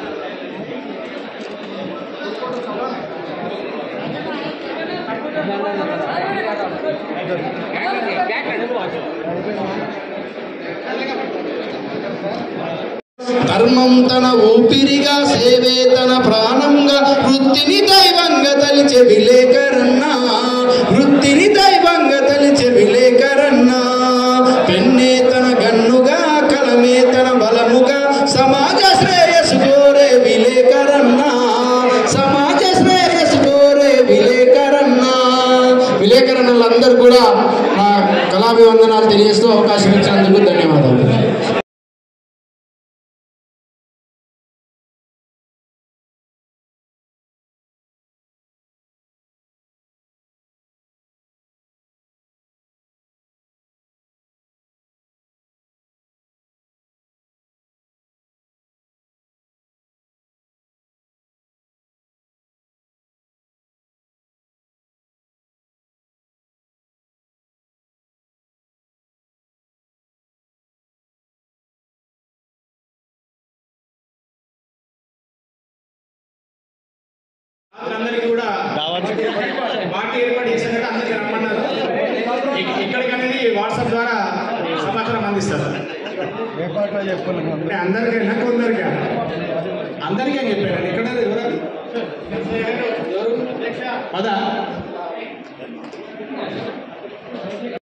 ధర్మం తన ఊపిరిగా సేవే తన ప్రాణంగా వృత్తిని దైవంగా తలిచే విలేకరన్నా వృత్తిని దైవంగా తలిచే విలేకరన్నా పెన్నే తన గన్నుగా కలమే తన బలముగా సమాజ శ్రేయస్సు కోరే విలేకరన్నా సమాజ శ్రేయస్సు కోరే విలేకరన్నా విలేకరణలందరూ కూడా నా కళాభివందనాలు తెలియజేస్తూ అవకాశం ఇచ్చినందుకు ధన్యవాదాలు అందరికీ కూడా పార్టీ ఏర్పాటు చేసినట్టు అందరికీ రమ్మన్నారు ఇక్- ఇక్కడికి అనేది వాట్సాప్ ద్వారా సమాచారం అందిస్తారు అంటే అందరికైనా కొందరికా అందరికీ అని చెప్పారు ఇక్కడ ఎవరు ఎవరు పద